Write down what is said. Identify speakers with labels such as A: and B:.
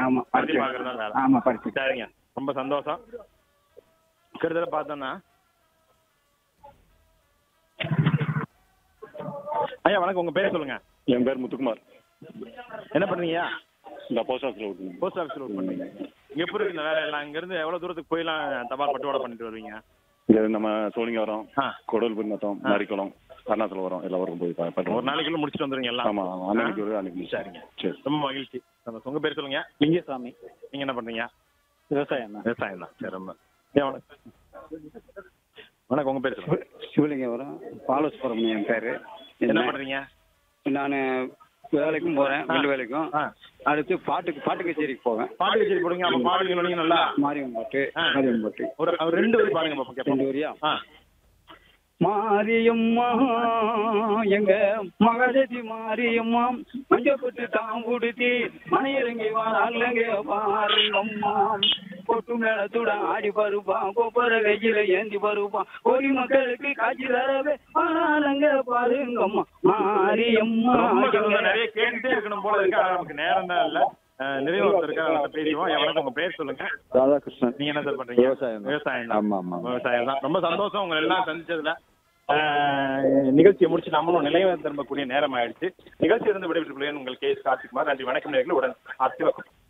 A: ஆமா
B: பருத்தி
A: பருத்தி
B: பார்க்கறது தான் வேலை
A: ஆமா பருத்தி
B: சரிங்க ரொம்ப சந்தோஷம் கிட்டத்தட்ட பார்த்தோன்னா ஐயா வணக்கம் உங்க பேர் சொல்லுங்க
C: என் பேர் முத்துக்குமார்
B: என்ன பண்றீங்க
C: இந்த போஸ்ட் ஆஃபீஸில் விட்டுருங்க
B: போஸ்ட் ஆஃபீஸ்ல ஒர்க் பண்றீங்க இங்க எப்படி இருக்கு இந்த வேலை எல்லாம் இங்க இருந்து எவ்வளவு தூரத்துக்கு போயெல்லாம் தபால் பட்டுவாடை பண்ணிட்டு வருவீங்க
C: இங்கே நம்ம சோழிங்கவரம்
B: ஆ.
C: கொடல் பின்னத்தம் நரிக்குளம் அருணாச்சலம் வரும் எல்லா ஊருக்கும் போய் பா-
B: ஒரு
C: பண்ணுவோம்
B: நாளைக்குள்ள முடிச்சுட்டு வந்துருங்க எல்லாம்
C: ஆமா ஆமா. அன்னைக்கு ஒரு அன்னைக்கு
B: சரிங்க
C: சரி
B: ரொம்ப மகிழ்ச்சி சந்தோஷம். உங்க பேர் சொல்லுங்க
A: லிங்கசாமி
B: நீங்க என்ன பண்றீங்க
A: விவசாயம் தான்
B: விவசாயம் தான் சரி ரொம்ப ஐயா, வணக்கம் வணக்கம் உங்க பேர் சொல்லுங்க
A: சிவலிங்கபுரம் பாலசுப்ரமணியம் என் பேரு
B: என்ன பண்றீங்க
A: நான் வேலைக்கும் போறேன் மில் வேலைக்கும்
B: ஆ.
A: அடுத்து பாட்டுக்கு பாட்டு கச்சேரிக்கு போவேன்
B: பாட்டு கச்சேரி போடுங்க அப்ப பாடுவீங்க நீங்க நல்லா
A: மாரியம் பாட்டு
B: ஆ.
A: மாரியம் பாட்டு
B: ஒரு ஒரு ரெண்டு வரி பாடுங்க பாப்போம் கேட்போம்
A: ரெண்டு வரியா
B: ஆ
A: மாரியம்மா எங்க மகததி மாரியம்மா மஞ்சப்பட்டு தாம்புடுத்தி மனையிறங்கி வாராங்க பாருங்கம்மா கொட்டு மேளத்துட ஆடி பருப்பான் கொப்பர கையில ஏந்தி பருப்பான் கோடி மக்களுக்கு காட்சி தரவே வாராங்க பாருங்கம்மா மாரியம்மா
B: ரொம்ப சந்தோஷம்.
A: எங்க
B: நிறைய கேட்டுட்டே இருக்கணும் போல இருக்கு ஆனா நமக்கு நேரம் தான் இல்ல அஹ், நிறைய ஒருத்தர் இருக்கா அவர்கிட்ட பேசுவோம் ஐயா, வணக்கம் உங்க பேர் சொல்லுங்க
A: ராதாகிருஷ்ணன்
B: நீங்க என்ன சார் பண்றீங்க
A: விவசாயம் தான்.
B: விவசாயம் தான்
A: ஆமா, ஆமா.
B: விவசாயம் தான் ரொம்ப சந்தோஷம் உங்களை எல்லாம் சந்திச்சதுல அஹ், நிகழ்ச்சியை முடிச்சு நம்மளும் நிலையம் திரும்பக்கூடிய நேரம் ஆயிடுச்சு நிகழ்ச்சி இருந்து விடைபெற்றுக் கொள்கிறேன் உங்கள் கே எஸ் கார்த்திகுமார் நன்றி வணக்கம் நேயர்களே உடன் ஆர்த்தி வணக்கம்